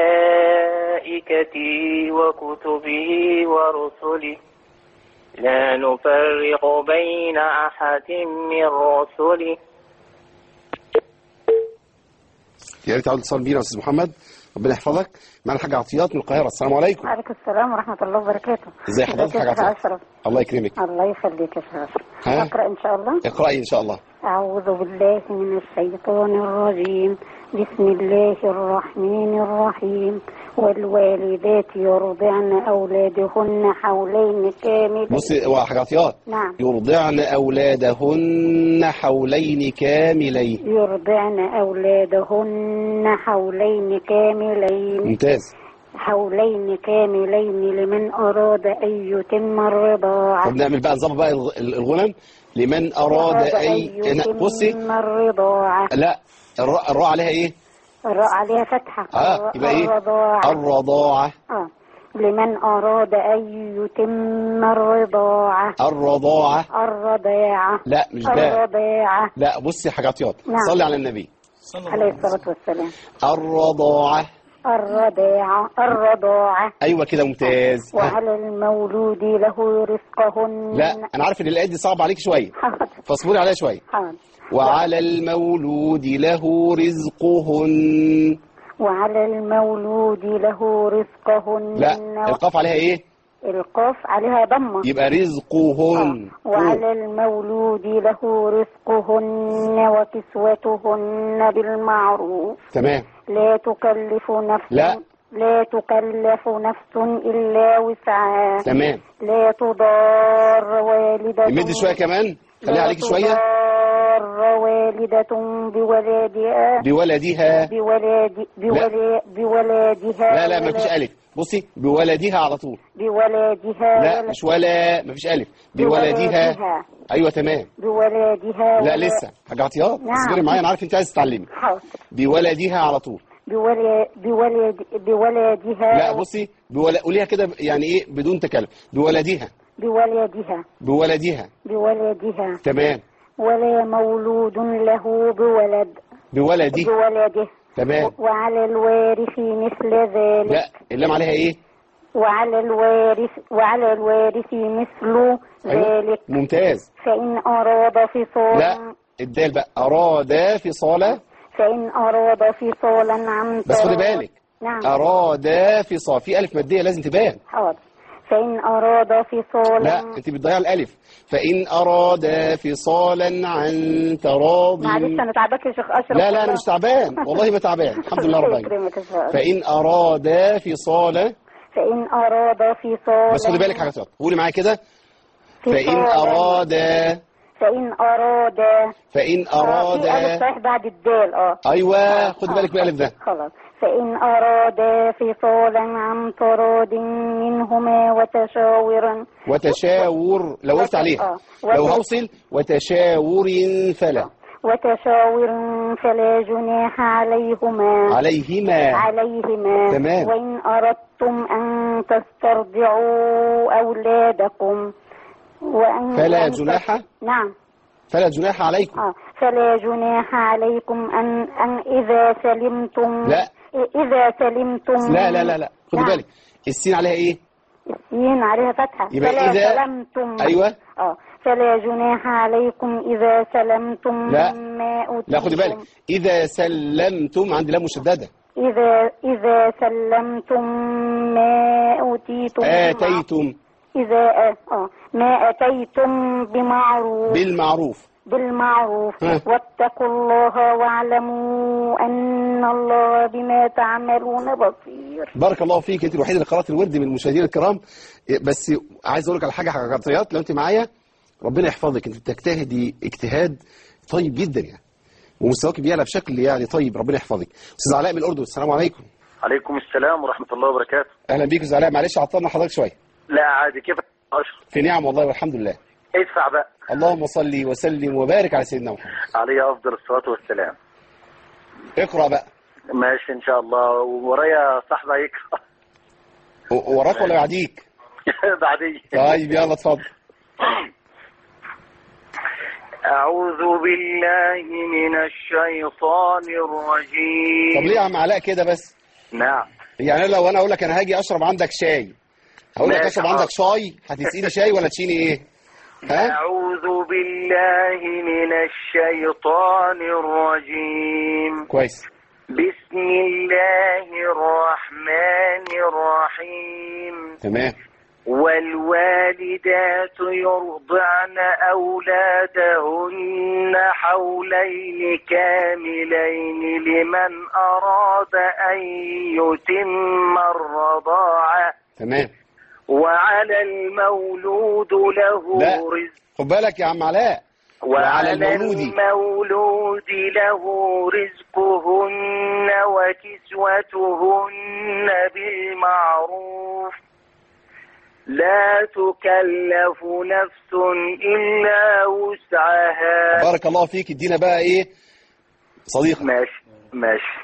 وكتبه ورسله لا نفرق بين أحد من رسله يا ريت تعود اتصال بينا يا استاذ محمد ربنا يحفظك معنا الحاج عطيات من القاهره السلام عليكم وعليكم السلام ورحمة الله وبركاته ازي حضرتك ازيك حاجه يا شيخ عطيات أشرف الله يكرمك الله يخليك يا شيخ أشرف ها؟ أقرأ إن شاء الله اقراي ان شاء الله أعوذ بالله من الشيطان الرجيم بسم الله الرحمن الرحيم والوالدات يرضعن أولادهن حولين كاملين بصي هو حاجه عطيات نعم يرضعن اولادهن حولين كاملين يرضعن أولادهن حولين كاملين ممتاز حولين كاملين لمن أراد أن يتم الرضاعة طب نعمل بقى نظام بقى الغ- الغنم لمن اراد اي يتم بصي الرضاعة لا الراء الراء عليها ايه الراء عليها فتحة اه الر- يبقى ايه الرضاعة الرضاعه آه. لمن أراد أن يتم الرضاعة الرضاعه الرضاعة لا مش ده الرضاعة لا بصي حاجه عطيات نعم. صلي على النبي عليه الصلاة والسلام الرضاعه الرضاعة الرضاعة ايوه كده ممتاز ها. وعلى المولود له رزقهن لا انا عارف ان الايات دي صعبه عليك شويه حاضر فاصبري عليها شويه حاضر وعلى المولود له رزقهن وعلى المولود له رزقهن لا القاف عليها ايه القاف عليها ضمة يبقى رزقهن وعلى المولود له رزقهن وكسوتهن بالمعروف تمام لا تكلف نفس لا. لا تكلف نفس إلا وسعها تمام لا تضار والدة نمد شويه كمان خليها عليك شويه لا تضار والدة بولادها بولدها بولاد بولاد بولادها لا لا ما ولا- فيش الف بصي بولدها على طول بولادها لا ولا- مش ولا ما فيش الف بولدها بولادها ايوه تمام بولادها لا ولا- لسه حاجه عطيات نعم. اصبري معايا انا عارف انت عايز تتعلمي حاضر بولدها على طول بولاد بولاد بولادها لا بصي بولا... قوليها كده يعني ايه بدون تكلف بولدها بولادها بولدها بولادها تمام ولا مولود له بولد بولدي بولده تمام وعلى الوارث مثل ذلك لا اللام عليها ايه وعلى الوارث وعلى الوارث مثل أيوة. ذلك ممتاز فإن أراد فصالا لا الدال بقى اراد فصال فإن أراد فصالا عن بس خدي تراض- بالك نعم اراد فصال في الف ماديه لازم تبان حاضر فإن أراد فصالا لا انت بتضيع الالف فان اراد فصالا عن تراض معلش أنا تعبك يا شيخ أشرف لا لا انا مش تعبان والله ما تعبان الحمد لله رب العالمين يكرمك يا شيخ. فان اراد فصال فإن أراد فصالا بس خدي بالك حاجه صوت قولي معايا كده فان فصالا. اراد فإن أراد فان آه، في ألف اراد صحيح بعد الدال اه ايوه خدي بالك من الالف ده خلاص فإن أراد فصالا عن تراض منهما وتشاورا وتشاور لو وقفت عليها آه. لو وت- هوصل وتشاور فلا وتشاور فلا جناح عليهما عليهما عليهما تمام. وإن أردتم أن تسترضعوا أولادكم وأن فلا وأن ت- جناح نعم فلا جناح عليكم آه. فلا جناح عليكم أن أن إذا سلمتم لا. إذا سلمتم لا لا لا لا خدي نعم. بالك السين عليها ايه السين عليها فتحة يبقى فلا إذا- سلمتم ايوه اه فلا جناح عليكم إذا سلمتم لا. ما أوتيتم لا خدي بالك اذا سلمتم عندي لام مشدده إذا إذا سلمتم ما أوتيتم اتيتم إذا آه ما أتيتم بمعروف بالمعروف بالمعروف ها. واتقوا الله واعلموا أن الله بما تعملون بصير بارك الله فيك انت الوحيده اللي قرات الورد من المشاهدين الكرام بس عايز اقول لك على حاجه حقيقيات لو انت معايا ربنا يحفظك انت بتجتهدي اجتهاد طيب جدا يعني ومستواك بيعلى بشكل يعني طيب ربنا يحفظك استاذ علاء من الاردن السلام عليكم عليكم السلام ورحمة الله وبركاته اهلا بيك استاذ علاء معلش عطلنا حضرتك شويه لا عادي كيف أشرف في نعم والله والحمد لله ادفع بقى اللهم صل وسلم وبارك على سيدنا محمد عليه أفضل الصلاة والسلام اقرا بقى ماشي إن شاء الله وورايا صاحبة يقرأ و- وراك ولا بعديك بعدين طيب يلا اتفضل أعوذ بالله من الشيطان طب الرجيم ليه يا عم علاء كده بس نعم يعني أنا لو انا اقول لك انا هاجي اشرب عندك شاي هقول لك ماشي، اشرب حاضر. عندك شاي هتسقيني شاي ولا تشيني ايه ها أعوذ بالله من الشيطان الرجيم كويس بسم الله الرحمن الرحيم تمام والوالدات يرضعن أولادهن حولين كاملين لمن أراد أن يتم الرضاعة تمام وعلى المولود له لا. رزق خد بالك يا عم علاء وعلى المولود المولود له رزقهن وكسوتهن بالمعروف لا تكلف نفس إلا وسعها بارك الله فيك ادينا بقى ايه صديق ماشي ماشي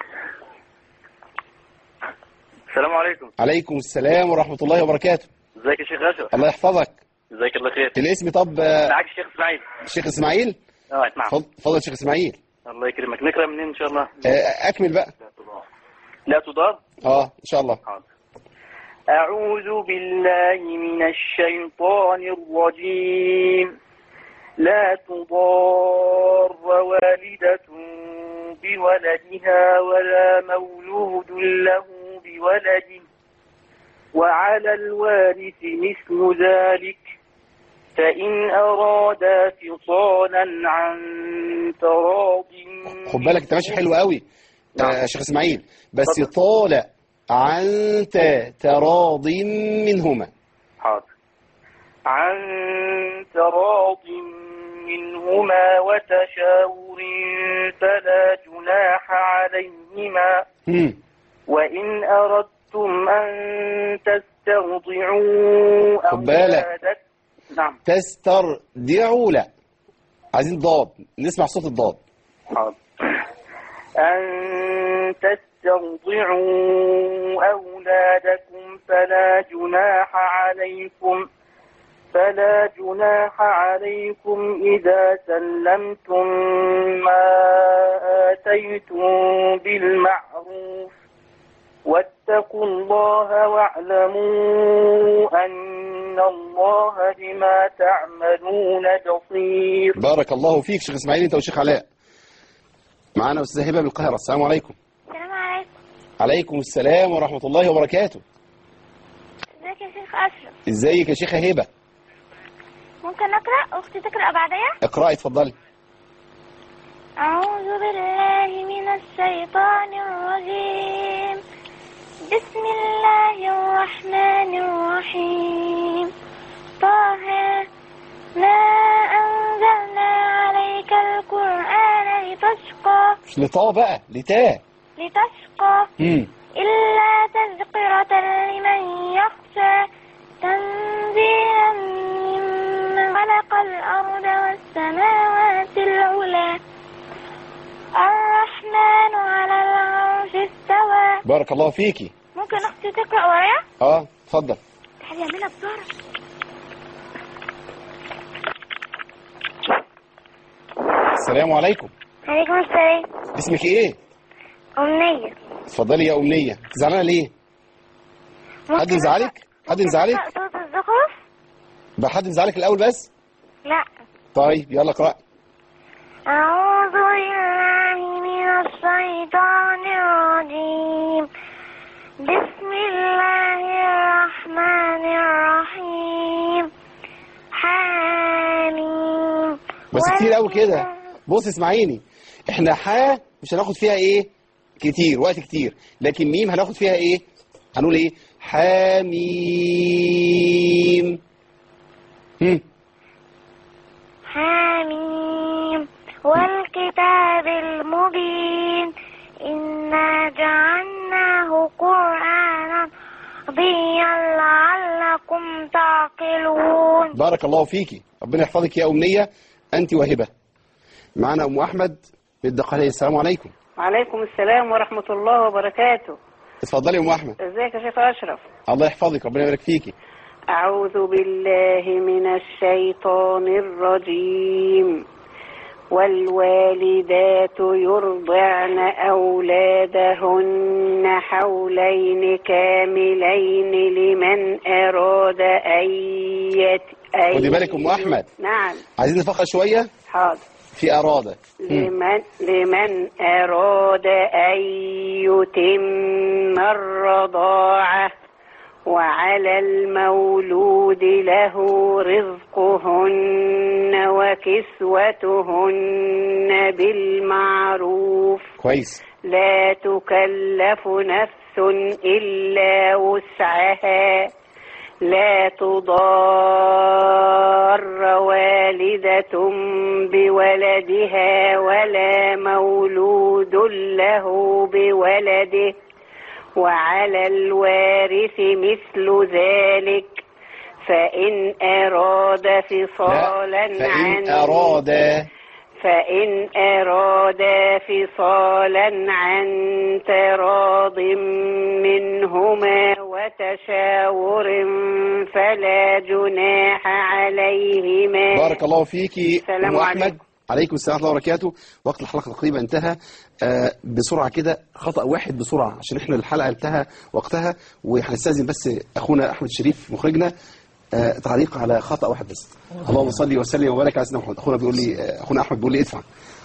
السلام عليكم عليكم السلام ورحمة الله وبركاته ازيك يا شيخ اشرف الله يحفظك ازيك الله خير الاسم طب آه، معاك الشيخ اسماعيل الشيخ اسماعيل اه نعم اتفضل اتفضل شيخ اسماعيل الله يكرمك نقرا منين ان شاء الله آه، اكمل بقى لا تضار اه ان شاء الله حاضر أعوذ بالله من الشيطان الرجيم لا تضار والدة بولدها ولا مولود له بولده وعلى الوارث مثل ذلك فإن أرادا فصالا عن تراض خد بالك انت ماشي حلو قوي آه، يا شيخ اسماعيل بس طالع عن تا- تراض منهما حاضر عن تراض منهما وتشاور فلا جناح عليهما هم. وإن أردتم أن تسترضعوا خد بالك. أولادك نعم تسترضعوا لا عايزين ضاد نسمع صوت الضاد حاضر أن تسترضعوا أولادكم فلا جناح عليكم فلا جناح عليكم إذا سلمتم ما آتيتم بالمعروف واتقوا الله واعلموا أن الله بما تعملون بصير بارك الله فيك شيخ اسماعيل انت والشيخ علاء معانا استاذه هبه من القاهره السلام عليكم السلام عليكم عليكم السلام ورحمه الله وبركاته ازيك يا شيخ أشرف ازيك يا شيخه هبه ممكن أقرأ أختي تقرأ بعديا اقراي اتفضلي أعوذ بالله من الشيطان الرجيم بسم الله الرحمن الرحيم طه ما أنزلنا عليك القرآن لتشقى مش لطا بقى لتا لتشقى امم إلا تذكرة لمن يخشى تنزيلا ممن خلق الأرض والسماوات العلى الرحمن على العرش استوى بارك الله فيكي ممكن أختي تقرأ ورايا؟ اه اتفضل تعالي اعملها بسرعة السلام عليكم عليكم السلام اسمك ايه أمنية اتفضلي يا امنيه زعلانه ليه حد ممكن مزعلك حد ممكن مزعلك أقرأ صوت الزخرف؟ بقى حد مزعلك الاول بس لا طيب يلا اقرا أعوذ بالله من الشيطان الرجيم بسم الله الرحمن الرحيم حميم بس كتير قوي كده بص اسمعيني احنا حا مش هناخد فيها ايه كتير وقت كتير لكن ميم هناخد فيها ايه هنقول ايه حميم هم. حميم والكتاب المبين إنا جعلناه قرآنا عربيا لعلكم تعقلون بارك الله فيكي ربنا يحفظك يا أمنية أنت وهبة معنا أم أحمد من الدقهلية السلام عليكم وعليكم السلام ورحمة الله وبركاته اتفضلي يا أم أحمد ازيك يا شيخ أشرف الله يحفظك ربنا يبارك فيكي أعوذ بالله من الشيطان الرجيم والوالدات يرضعن أولادهن حولين كاملين لمن أراد أن يت... أن خدي بالك أم أحمد نعم عايزين نفخر شوية حاضر في أرادة هم. لمن, لمن أراد أن يتم الرضاعة وعلى المولود له رزقهن وكسوتهن بالمعروف كويس لا تكلف نفس إلا وسعها لا تضار والدة بولدها ولا مولود له بولده وعلى الوارث مثل ذلك فإن أراد فصالا لا فإن عن أراد فإن أرادا فصالا عن تراض منهما وتشاور فلا جناح عليهما بارك الله فيكي السلام أم أحمد عليكم. عليكم السلام ورحمة الله وبركاته وقت الحلقة تقريبا انتهى آه بسرعة كده خطأ واحد بسرعة عشان احنا الحلقة انتهى وقتها وهنستأذن بس أخونا أحمد شريف مخرجنا آه تعليق على خطأ واحد بس اللهم صل وسلم وبارك على سيدنا محمد أخونا بيقول لي آه، أخونا أحمد بيقول لي ادفع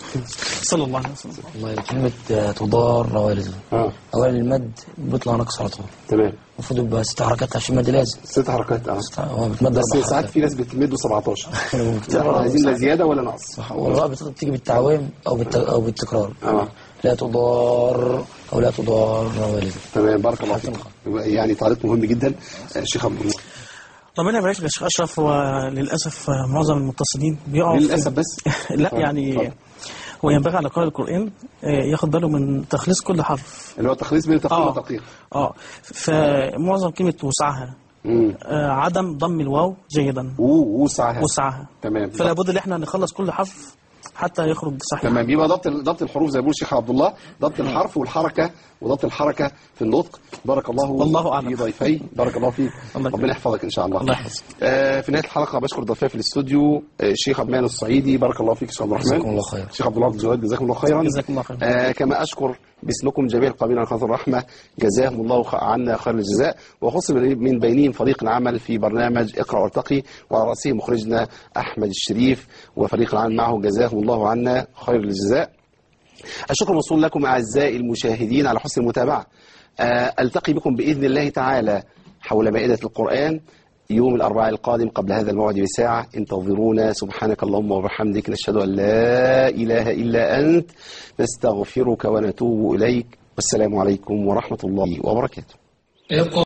صلى الله عليه وسلم والله كلمة آه، تضار والده اه أولا المد بيطلع نقص على طول تمام المفروض يبقى ست حركات عشان المد لازم ست حركات اه هو بتمد بس أربع ساعات حركات في ناس بتمده 17 كتير احنا عايزين لا زيادة ولا نقص صح والراء بتيجي بالتعويم أو بالت... أو بالتكرار اه لا تضار أو لا تضار والده تمام بارك الله فيك يعني تعليق مهم جدا آه، شيخ عبد الله ربنا يبارك لك يا شيخ اشرف وللاسف معظم المتصلين بيقعوا في- للأسف بس لا آه، يعني اتفضل. هو ينبغي على قارئ القرآن آه، ياخد باله من تخليص كل حرف اللي هو تخليص بين تفخيم آه. وتدقيق اه فمعظم كلمة وسعها امم آه، عدم ضم الواو جيدا وسعها وسعها تمام فلا بد ان احنا نخلص كل حرف حتى يخرج صحيح تمام يبقى ضبط ضبط الحروف زي ما بيقول الشيخ عبد الله ضبط الحرف والحركه وضبط الحركه في النطق بارك الله والله أعلم. في ضيفي بارك الله فيك الله ربنا يحفظك ان شاء الله الله يحفظك. آه في نهايه الحلقه بشكر ضيفي في الاستوديو آه، الشيخ عبد المنعم الصعيدي بارك الله فيك شيخ عبد الرحمن جزاكم الله خير. الشيخ عبد الله عبد الجواد جزاكم الله خيرا جزاكم الله خيرا. آه كما اشكر باسمكم جميع القائمين على قناه الرحمه جزاهم الله خ- عنا خير الجزاء وخص من بينهم فريق العمل في برنامج اقرا وارتقي وعلى راسه مخرجنا احمد الشريف وفريق العمل معه جزاهم الله عنا خير الجزاء الشكر موصول لكم أعزائي المشاهدين على حسن المتابعة آه، ألتقي بكم بإذن الله تعالى حول مائدة القرآن يوم الأربعاء القادم قبل هذا الموعد بساعة انتظرونا سبحانك اللهم وبحمدك نشهد أن لا إله إلا أنت نستغفرك ونتوب إليك والسلام عليكم ورحمة الله وبركاته